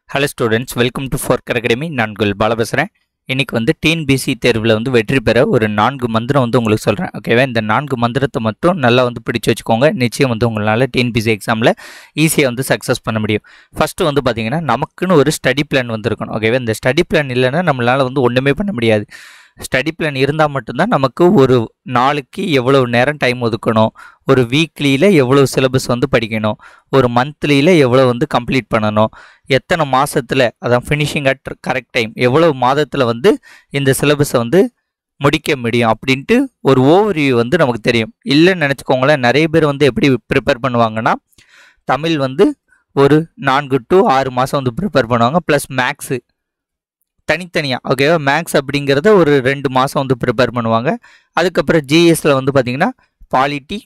hello students welcome to Fork academy நான் உங்கள் பால பேசுகிறேன் இன்றைக்கி வந்து டிஎன்பிசி தேர்வில் வந்து வெற்றி பெற ஒரு நான்கு மந்திரம் வந்து உங்களுக்கு சொல்கிறேன் ஓகேவா இந்த நான்கு மந்திரத்தை மட்டும் நல்லா வந்து பிடிச்சு வச்சுக்கோங்க நிச்சயம் வந்து உங்களால் டிஎன்பிசி எக்ஸாமில் ஈஸியாக வந்து சக்ஸஸ் பண்ண முடியும் ஃபஸ்ட்டு வந்து பார்த்தீங்கன்னா நமக்குன்னு ஒரு ஸ்டடி பிளான் வந்து இருக்கணும் ஓகேவா இந்த ஸ்டடி பிளான் இல்லைன்னா நம்மளால் வந்து ஒன்றுமே பண்ண முடியாது ஸ்டடி பிளான் இருந்தால் மட்டும்தான் நமக்கு ஒரு நாளுக்கு எவ்வளவு நேரம் டைம் ஒதுக்கணும் ஒரு வீக்லியில் எவ்வளோ சிலபஸ் வந்து படிக்கணும் ஒரு மந்த்லியில் எவ்வளோ வந்து கம்ப்ளீட் பண்ணணும் எத்தனை மாதத்தில் அதான் ஃபினிஷிங் அட் கரெக்ட் டைம் எவ்வளோ மாதத்தில் வந்து இந்த சிலபஸை வந்து முடிக்க முடியும் அப்படின்ட்டு ஒரு ஓவர்வியூ வந்து நமக்கு தெரியும் இல்லைன்னு நினச்சிக்கோங்களேன் நிறைய பேர் வந்து எப்படி ப்ரிப்பேர் பண்ணுவாங்கன்னா தமிழ் வந்து ஒரு நான்கு டு ஆறு மாதம் வந்து ப்ரிப்பேர் பண்ணுவாங்க ப்ளஸ் மேக்ஸு தனித்தனியாக ஓகேவா மேக்ஸ் அப்படிங்கிறத ஒரு ரெண்டு மாதம் வந்து ப்ரிப்பேர் பண்ணுவாங்க அதுக்கப்புறம் ஜிஎஸ்ல வந்து பார்த்திங்கன்னா பாலிட்டி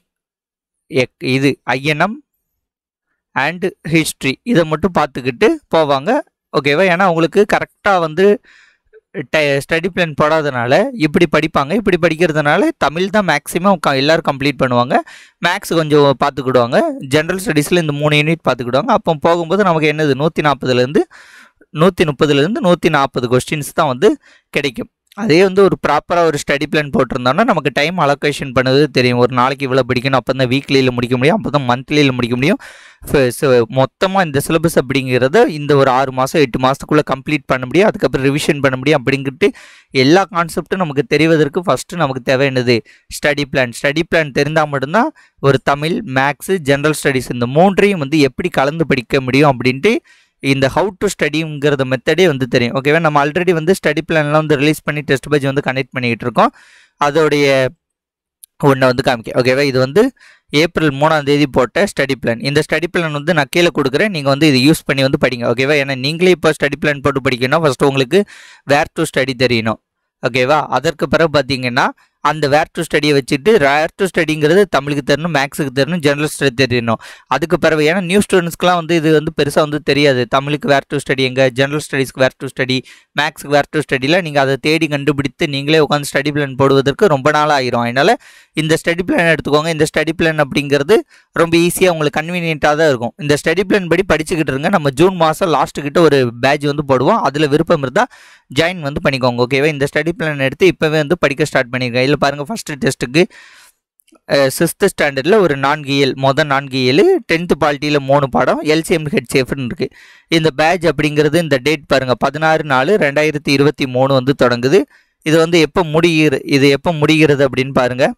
எக் இது ஐஎன்எம் அண்டு ஹிஸ்ட்ரி இதை மட்டும் பார்த்துக்கிட்டு போவாங்க ஓகேவா ஏன்னா அவங்களுக்கு கரெக்டாக வந்து ஸ்டடி பிளான் போடாதனால இப்படி படிப்பாங்க இப்படி படிக்கிறதுனால தமிழ் தான் மேக்ஸிமம் க எல்லோரும் கம்ப்ளீட் பண்ணுவாங்க மேக்ஸ் கொஞ்சம் பார்த்துக்கிடுவாங்க ஜென்ரல் ஸ்டடீஸில் இந்த மூணு யூனிட் பார்த்துக்கிடுவாங்க அப்போ போகும்போது நமக்கு என்னது நூற்றி நாற்பதுலேருந்து நூற்றி முப்பதுலேருந்து நூற்றி நாற்பது கொஸ்டின்ஸ் தான் வந்து கிடைக்கும் அதே வந்து ஒரு ப்ராப்பராக ஒரு ஸ்டடி பிளான் போட்டிருந்தோம்னா நமக்கு டைம் அலோகேஷன் பண்ணது தெரியும் ஒரு நாளைக்கு இவ்வளோ படிக்கணும் அப்போ தான் வீக்லியில் முடிக்க முடியும் அப்போ தான் மந்த்லியில் முடிக்க முடியும் மொத்தமாக இந்த சிலபஸ் அப்படிங்கிறத இந்த ஒரு ஆறு மாதம் எட்டு மாதத்துக்குள்ளே கம்ப்ளீட் பண்ண முடியும் அதுக்கப்புறம் ரிவிஷன் பண்ண முடியும் அப்படிங்கிட்டு எல்லா கான்செப்ட்டும் நமக்கு தெரிவதற்கு ஃபஸ்ட்டு நமக்கு தேவை என்னது ஸ்டடி பிளான் ஸ்டடி பிளான் தெரிந்தால் மட்டும்தான் ஒரு தமிழ் மேக்ஸு ஜென்ரல் ஸ்டடீஸ் இந்த மூன்றையும் வந்து எப்படி கலந்து படிக்க முடியும் அப்படின்ட்டு இந்த ஹவு டு ஸ்டடிங்கிறத மெத்தடே வந்து தெரியும் ஓகேவா நம்ம ஆல்ரெடி வந்து ஸ்டடி பிளான்லாம் வந்து ரிலீஸ் பண்ணி டெஸ்ட் பேஜ் வந்து கனெக்ட் பண்ணிக்கிட்டு இருக்கோம் அதோடைய ஒன்றை வந்து காமிக்க ஓகேவா இது வந்து ஏப்ரல் மூணாம் தேதி போட்ட ஸ்டடி பிளான் இந்த ஸ்டடி பிளான் வந்து நான் கீழே கொடுக்குறேன் நீங்கள் வந்து இது யூஸ் பண்ணி வந்து படிங்க ஓகேவா ஏன்னா நீங்களே இப்போ ஸ்டடி பிளான் போட்டு படிக்கணும் ஃபஸ்ட்டு உங்களுக்கு வேர் டு ஸ்டடி தெரியணும் ஓகேவா அதற்கு பிறகு பார்த்தீங்கன்னா அந்த வேர் டு ஸ்டடியை வச்சுட்டு ரேர் டு ஸ்டடிங்கிறது தமிழுக்கு தெரியணும் மேக்ஸுக்கு தெரியணும் ஜென்ரல் ஸ்டடி தெரியணும் அதுக்கு பிறகு ஏன்னா நியூ ஸ்டூடெண்ட்ஸ்க்குலாம் வந்து இது வந்து பெருசாக வந்து தெரியாது தமிழுக்கு வேர் டு ஸ்டடி எங்கே ஜென்ரல் ஸ்டடீஸ்க்கு வேர் டு ஸ்டடி மேக்ஸுக்கு வேர் டு ஸ்டடியில் நீங்கள் அதை தேடி கண்டுபிடித்து நீங்களே உட்காந்து ஸ்டடி பிளான் போடுவதற்கு ரொம்ப நாள் ஆயிரும் அதனால் இந்த ஸ்டடி பிளான் எடுத்துக்கோங்க இந்த ஸ்டடி பிளான் அப்படிங்கிறது ரொம்ப ஈஸியாக உங்களுக்கு கன்வீனியண்ட்டாக தான் இருக்கும் இந்த ஸ்டடி பிளான் படி படிச்சுக்கிட்டு இருங்க நம்ம ஜூன் மாதம் லாஸ்ட்டுக்கிட்ட ஒரு பேட்ச் வந்து போடுவோம் அதில் விருப்பம் இருந்தால் ஜாயின் வந்து பண்ணிக்கோங்க ஓகேவா இந்த ஸ்டடி பிளான் எடுத்து இப்போவே வந்து படிக்க ஸ்டார்ட் பண்ணியிருக்கேன் இதில் பாருங்கள் ஃபஸ்ட்டு டெஸ்ட்டுக்கு சிக்ஸ்த்து ஸ்டாண்டர்டில் ஒரு நான்கு இயல் மொதல் நான்கு இயல் டென்த்து பாலிட்டியில் மூணு பாடம் எல்சிஎம் ஹெச்எஃப்னு இருக்குது இந்த பேட்ச் அப்படிங்கிறது இந்த டேட் பாருங்கள் பதினாறு நாலு ரெண்டாயிரத்தி இருபத்தி மூணு வந்து தொடங்குது இது வந்து எப்போ முடிகிற இது எப்போ முடிகிறது அப்படின்னு பாருங்கள்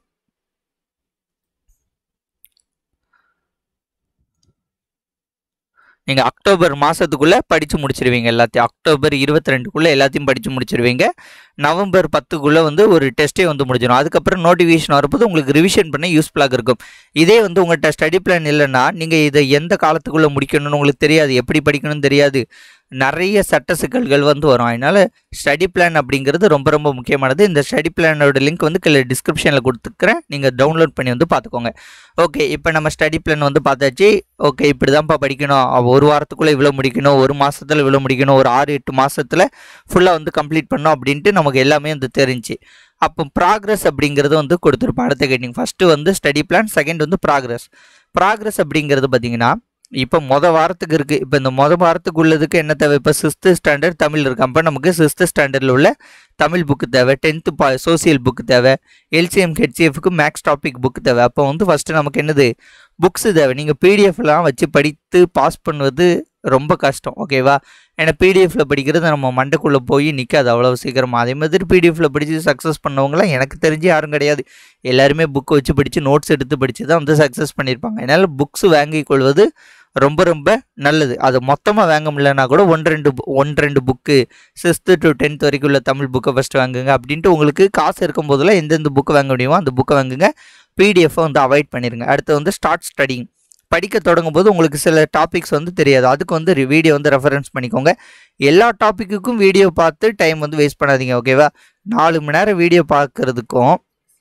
நீங்கள் அக்டோபர் மாதத்துக்குள்ளே படித்து முடிச்சிருவீங்க எல்லாத்தையும் அக்டோபர் இருபத்தி ரெண்டுக்குள்ளே எல்லாத்தையும் படித்து முடிச்சிருவீங்க நவம்பர் பத்துக்குள்ளே வந்து ஒரு டெஸ்ட்டே வந்து முடிஞ்சிடும் அதுக்கப்புறம் நோட்டிஃபிகேஷன் வரப்போது உங்களுக்கு ரிவிஷன் பண்ண யூஸ்ஃபுல்லாக இருக்கும் இதே வந்து உங்கள்கிட்ட ஸ்டடி பிளான் இல்லைன்னா நீங்கள் இதை எந்த காலத்துக்குள்ளே முடிக்கணும்னு உங்களுக்கு தெரியாது எப்படி படிக்கணும்னு தெரியாது நிறைய சட்ட சிக்கல்கள் வந்து வரும் அதனால் ஸ்டடி பிளான் அப்படிங்கிறது ரொம்ப ரொம்ப முக்கியமானது இந்த ஸ்டடி பிளானோட லிங்க் வந்து கீழே டிஸ்கிரிப்ஷனில் கொடுத்துக்கிறேன் நீங்கள் டவுன்லோட் பண்ணி வந்து பார்த்துக்கோங்க ஓகே இப்போ நம்ம ஸ்டடி பிளான் வந்து பார்த்தாச்சு ஓகே இப்படி தான்ப்பா படிக்கணும் ஒரு வாரத்துக்குள்ளே இவ்வளோ முடிக்கணும் ஒரு மாதத்தில் இவ்வளோ முடிக்கணும் ஒரு ஆறு எட்டு மாதத்தில் ஃபுல்லாக வந்து கம்ப்ளீட் பண்ணோம் அப்படின்ட்டு நமக்கு எல்லாமே வந்து தெரிஞ்சு அப்போ ப்ராக்ரஸ் அப்படிங்கிறது வந்து கொடுத்துருப்போம் அடுத்த கேட்டிங் ஃபஸ்ட்டு வந்து ஸ்டடி பிளான் செகண்ட் வந்து ப்ராக்ரஸ் ப்ராக்ரஸ் அப்படிங்கிறது பார்த்தீங்கன்னா இப்போ மொதல் வாரத்துக்கு இருக்குது இப்போ இந்த மொதல் வாரத்துக்கு உள்ளதுக்கு என்ன தேவை இப்போ சிக்ஸ்த்து ஸ்டாண்டர்ட் தமிழ் இருக்கு அப்போ நமக்கு சிக்ஸ்த்து ஸ்டாண்டர்டில் உள்ள தமிழ் புக்கு தேவை டென்த்து பா சோசியல் புக்கு தேவை எல்சிஎம் ஹெச்சிஎஃப்க்கு மேக்ஸ் டாபிக் புக்கு தேவை அப்போ வந்து ஃபஸ்ட்டு நமக்கு என்னது புக்ஸு தேவை நீங்கள் பிடிஎஃப்லாம் வச்சு படித்து பாஸ் பண்ணுவது ரொம்ப கஷ்டம் ஓகேவா ஏன்னா பிடிஎஃப்பில் படிக்கிறது நம்ம மண்டைக்குள்ளே போய் நிற்காது அவ்வளோ சீக்கிரமாக அதே மாதிரி பிடிஎஃப்பில் படித்து சக்ஸஸ் பண்ணவங்களாம் எனக்கு தெரிஞ்சு யாரும் கிடையாது எல்லாருமே புக்கு வச்சு படித்து நோட்ஸ் எடுத்து படித்து தான் வந்து சக்ஸஸ் பண்ணியிருப்பாங்க அதனால் புக்ஸ் வாங்கி கொள்வது ரொம்ப ரொம்ப நல்லது அது மொத்தமாக வாங்க முடியலனா கூட ஒன் ரெண்டு ஒன் ரெண்டு புக்கு சிக்ஸ்த்து டு டென்த் வரைக்கும் உள்ள தமிழ் புக்கை ஃபஸ்ட்டு வாங்குங்க அப்படின்ட்டு உங்களுக்கு காசு இருக்கும் போதெல்லாம் எந்தெந்த புக்கு வாங்க முடியுமோ அந்த புக்கை வாங்குங்க பிடிஎஃப்பை வந்து அவாய்ட் பண்ணிடுங்க அடுத்து வந்து ஸ்டார்ட் ஸ்டடிங் படிக்க தொடங்கும் போது உங்களுக்கு சில டாபிக்ஸ் வந்து தெரியாது அதுக்கு வந்து வீடியோ வந்து ரெஃபரன்ஸ் பண்ணிக்கோங்க எல்லா டாப்பிக்குக்கும் வீடியோ பார்த்து டைம் வந்து வேஸ்ட் பண்ணாதீங்க ஓகேவா நாலு மணி நேரம் வீடியோ பார்க்குறதுக்கும்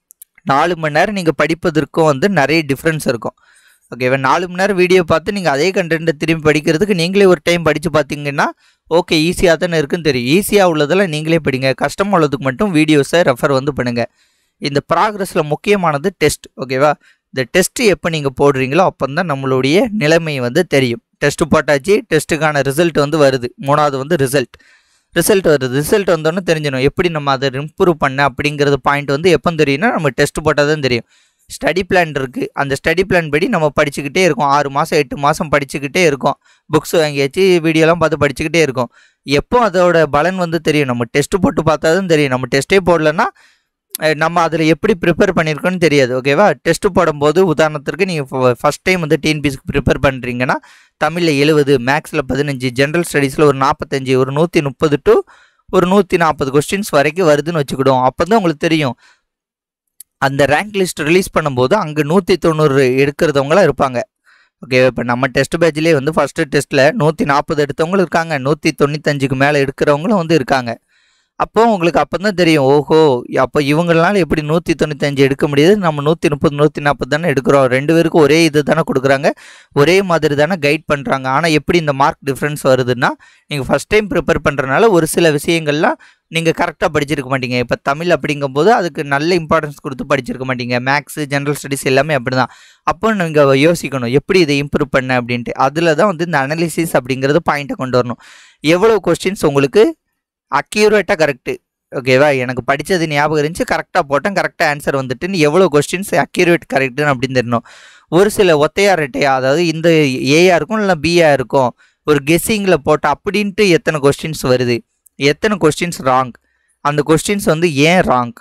நாலு மணி நேரம் நீங்கள் படிப்பதற்கும் வந்து நிறைய டிஃப்ரென்ஸ் இருக்கும் ஓகேவா நாலு மணி நேரம் வீடியோ பார்த்து நீங்கள் அதே கண்டென்ட்டை திரும்பி படிக்கிறதுக்கு நீங்களே ஒரு டைம் படித்து பார்த்தீங்கன்னா ஓகே ஈஸியாக தானே இருக்குன்னு தெரியும் ஈஸியாக உள்ளதெல்லாம் நீங்களே படிங்க கஷ்டமாக உள்ளதுக்கு மட்டும் வீடியோஸை ரெஃபர் வந்து பண்ணுங்கள் இந்த ப்ராக்ரஸில் முக்கியமானது டெஸ்ட் ஓகேவா இந்த டெஸ்ட்டு எப்போ நீங்கள் போடுறீங்களோ அப்போ தான் நம்மளுடைய நிலைமை வந்து தெரியும் டெஸ்ட் போட்டாச்சு டெஸ்ட்டுக்கான ரிசல்ட் வந்து வருது மூணாவது வந்து ரிசல்ட் ரிசல்ட் வருது ரிசல்ட் வந்தோன்னே தெரிஞ்சிடும் எப்படி நம்ம அதை இம்ப்ரூவ் பண்ண அப்படிங்கிறது பாயிண்ட் வந்து எப்போ தெரியும்னா நம்ம டெஸ்ட் போட்டால் தான் தெரியும் ஸ்டடி பிளான் இருக்குது அந்த ஸ்டடி பிளான் படி நம்ம படிச்சுக்கிட்டே இருக்கோம் ஆறு மாதம் எட்டு மாதம் படிச்சுக்கிட்டே இருக்கோம் புக்ஸ் வாங்கியாச்சு வீடியோலாம் பார்த்து படிச்சுக்கிட்டே இருக்கோம் எப்போ அதோட பலன் வந்து தெரியும் நம்ம டெஸ்ட் போட்டு பார்த்தா தான் தெரியும் நம்ம டெஸ்ட்டே போடலன்னா அஹ், நம்ம அதில் எப்படி ப்ரிப்பேர் பண்ணியிருக்கோன்னு தெரியாது ஓகேவா டெஸ்ட் போடும்போது உதாரணத்திற்கு நீங்கள் ஃபஸ்ட் டைம் வந்து டிஎன்பிஎஸ்க்கு ப்ரிப்பேர் பண்ணுறீங்கன்னா தமிழில் எழுபது மேக்ஸில் பதினஞ்சு ஜென்ரல் ஸ்டடீஸில் ஒரு நாற்பத்தஞ்சு ஒரு நூற்றி முப்பது டு ஒரு நூற்றி நாற்பது கொஸ்டின்ஸ் வரைக்கும் வருதுன்னு வச்சுக்கிடுவோம் அப்போ தான் உங்களுக்கு தெரியும் அந்த ரேங்க் லிஸ்ட் ரிலீஸ் பண்ணும்போது அங்கே நூற்றி தொண்ணூறு எடுக்கிறதவங்களாம் இருப்பாங்க ஓகே இப்போ நம்ம டெஸ்ட் பேட்ச்லேயே வந்து ஃபஸ்ட்டு டெஸ்ட்டில் நூற்றி நாற்பது எடுத்தவங்களும் இருக்காங்க நூற்றி தொண்ணூத்தஞ்சுக்கு மேலே எடுக்கிறவங்களும் வந்து இருக்காங்க அப்போ உங்களுக்கு அப்போ தான் தெரியும் ஓஹோ அப்போ இவங்களால எப்படி நூற்றி தொண்ணூத்தஞ்சு எடுக்க முடியுது நம்ம நூற்றி முப்பது நூற்றி நாற்பது தானே எடுக்கிறோம் ரெண்டு பேருக்கும் ஒரே இது தானே கொடுக்குறாங்க ஒரே மாதிரி தானே கைட் பண்ணுறாங்க ஆனால் எப்படி இந்த மார்க் டிஃப்ரென்ஸ் வருதுன்னா நீங்கள் ஃபஸ்ட் டைம் ப்ரிப்பேர் பண்ணுறனால ஒரு சில விஷயங்கள்லாம் நீங்கள் கரெக்டாக படிச்சிருக்க மாட்டீங்க இப்போ தமிழ் அப்படிங்கும்போது அதுக்கு நல்ல இம்பார்ட்டன்ஸ் கொடுத்து படிச்சிருக்க மாட்டீங்க மேக்ஸு ஜென்ரல் ஸ்டடீஸ் எல்லாமே அப்படி தான் அப்போ நீங்கள் யோசிக்கணும் எப்படி இதை இம்ப்ரூவ் பண்ண அப்படின்ட்டு அதில் தான் வந்து இந்த அனாலிசிஸ் அப்படிங்கிறது பாயிண்ட்டை கொண்டு வரணும் எவ்வளோ கொஸ்டின்ஸ் உங்களுக்கு அக்யூரேட்டாக கரெக்டு ஓகேவா எனக்கு படித்தது ஞாபகம் இருந்துச்சு கரெக்டாக போட்டேன் கரெக்டாக ஆன்சர் வந்துட்டுன்னு எவ்வளோ கொஸ்டின்ஸ் அக்யூரேட் கரெக்டுன்னு அப்படின்னு தெரியணும் ஒரு சில ஒத்தையா ரெட்டையா அதாவது இந்த ஏயா இருக்கும் இல்லை பிஆ இருக்கும் ஒரு கெஸ்ஸிங்கில் போட்ட அப்படின்ட்டு எத்தனை கொஸ்டின்ஸ் வருது எத்தனை கொஸ்டின்ஸ் ராங் அந்த கொஸ்டின்ஸ் வந்து ஏன் ராங்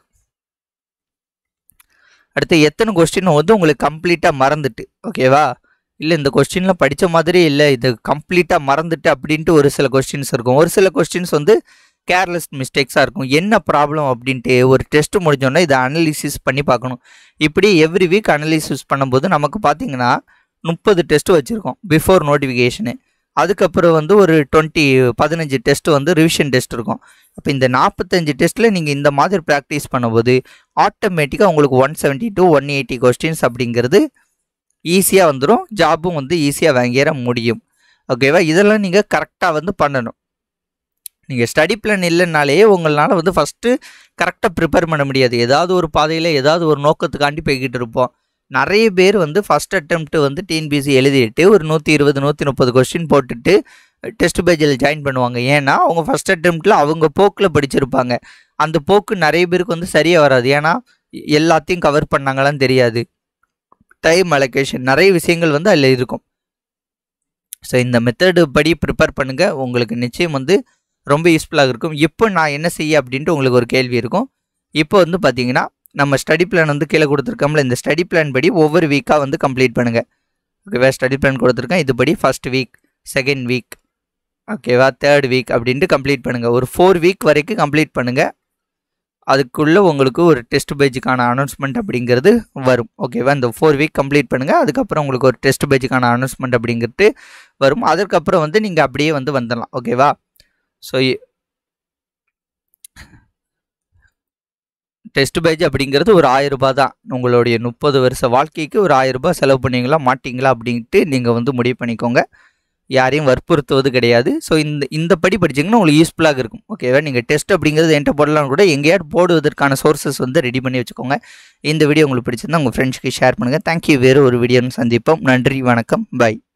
அடுத்து எத்தனை கொஸ்டின் வந்து உங்களுக்கு கம்ப்ளீட்டாக மறந்துட்டு ஓகேவா இல்லை இந்த கொஸ்டினில் படித்த மாதிரி இல்லை இது கம்ப்ளீட்டாக மறந்துட்டு அப்படின்ட்டு ஒரு சில கொஸ்டின்ஸ் இருக்கும் ஒரு சில கொஸ்டின்ஸ் வந்து கேர்லெஸ் மிஸ்டேக்ஸாக இருக்கும் என்ன ப்ராப்ளம் அப்படின்ட்டு ஒரு டெஸ்ட் முடிஞ்சோடனே இதை அனலிசிஸ் பண்ணி பார்க்கணும் இப்படி எவ்ரி வீக் அனலிசிஸ் பண்ணும்போது நமக்கு பார்த்தீங்கன்னா முப்பது டெஸ்ட் வச்சுருக்கோம் பிஃபோர் நோட்டிஃபிகேஷனு அதுக்கப்புறம் வந்து ஒரு டுவெண்ட்டி பதினஞ்சு டெஸ்ட் வந்து ரிவிஷன் டெஸ்ட் இருக்கும் அப்போ இந்த நாற்பத்தஞ்சு டெஸ்ட்டில் நீங்கள் இந்த மாதிரி ப்ராக்டிஸ் பண்ணும்போது ஆட்டோமேட்டிக்காக உங்களுக்கு one seventy to one eighty questions அப்படிங்கிறது ஈஸியாக வந்துடும் ஜாபும் வந்து ஈஸியாக வாங்கிட முடியும் ஓகேவா இதெல்லாம் நீங்கள் கரெக்டாக வந்து பண்ணணும் நீங்கள் ஸ்டடி பிளான் இல்லைனாலே உங்களால் வந்து ஃபஸ்ட்டு கரெக்டாக ப்ரிப்பேர் பண்ண முடியாது ஏதாவது ஒரு பாதையில் ஏதாவது ஒரு நோக்கத்துக்காண்டி போய்கிட்டு இருப்போம் நிறைய பேர் வந்து ஃபஸ்ட் அட்டெம்ப்ட் வந்து டிஎன்பிசி எழுதிட்டு ஒரு நூற்றி இருபது நூற்றி முப்பது கொஸ்டின் போட்டுட்டு டெஸ்ட் பேஜில் ஜாயின் பண்ணுவாங்க ஏன்னா அவங்க ஃபஸ்ட் அட்டெம்ப்டில் அவங்க போக்கில் படிச்சிருப்பாங்க அந்த போக்கு நிறைய பேருக்கு வந்து சரியாக வராது ஏன்னா எல்லாத்தையும் கவர் பண்ணாங்களான்னு தெரியாது டைம் அலோகேஷன் நிறைய விஷயங்கள் வந்து அதில் இருக்கும் ஸோ இந்த மெத்தடு படி ப்ரிப்பேர் பண்ணுங்கள் உங்களுக்கு நிச்சயம் வந்து ரொம்ப யூஸ்ஃபுல்லாக இருக்கும் இப்போ நான் என்ன செய்ய அப்படின்ட்டு உங்களுக்கு ஒரு கேள்வி இருக்கும் இப்போ வந்து பார்த்தீங்கன்னா நம்ம ஸ்டடி பிளான் வந்து கீழே கொடுத்துருக்கோம்ல இந்த ஸ்டடி பிளான் படி ஒவ்வொரு வீக்காக வந்து கம்ப்ளீட் பண்ணுங்கள் ஓகேவா ஸ்டடி பிளான் கொடுத்துருக்கேன் இதுபடி ஃபஸ்ட் வீக் செகண்ட் வீக் ஓகேவா தேர்ட் வீக் அப்படின்ட்டு கம்ப்ளீட் பண்ணுங்கள் ஒரு ஃபோர் வீக் வரைக்கும் கம்ப்ளீட் பண்ணுங்கள் அதுக்குள்ளே உங்களுக்கு ஒரு டெஸ்ட் பேஜுக்கான அனௌன்ஸ்மெண்ட் அப்படிங்கிறது வரும் ஓகேவா இந்த ஃபோர் வீக் கம்ப்ளீட் பண்ணுங்கள் அதுக்கப்புறம் உங்களுக்கு ஒரு டெஸ்ட் பேஜுக்கான அனௌன்ஸ்மெண்ட் அப்படிங்கிறது வரும் அதுக்கப்புறம் வந்து நீங்கள் அப்படியே வந்து வந்துடலாம் ஓகேவா ஸோ டெஸ்ட் பேஜ் அப்படிங்கிறது ஒரு ஆயிரம் ரூபாய் தான் உங்களுடைய முப்பது வருஷ வாழ்க்கைக்கு ஒரு ஆயிரம் ரூபாய் செலவு பண்ணீங்களா மாட்டிங்களா அப்படின்ட்டு நீங்கள் வந்து முடிவு பண்ணிக்கோங்க யாரையும் வற்புறுத்துவது கிடையாது ஸோ இந்த இந்த படி படிச்சிங்கன்னா உங்களுக்கு யூஸ்ஃபுல்லாக இருக்கும் ஓகேவா நீங்கள் டெஸ்ட் அப்படிங்கிறது என்கிட்ட போடலாம் கூட எங்கேயாவது போடுவதற்கான சோர்சஸ் வந்து ரெடி பண்ணி வச்சுக்கோங்க இந்த வீடியோ உங்களுக்கு பிடிச்சிருந்தா உங்கள் ஃப்ரெண்ட்ஸ்க்கு ஷேர் பண்ணுங்கள் தேங்க்யூ வேறு ஒரு வீடியோன்னு சந்திப்போம் நன்றி வணக்கம் பை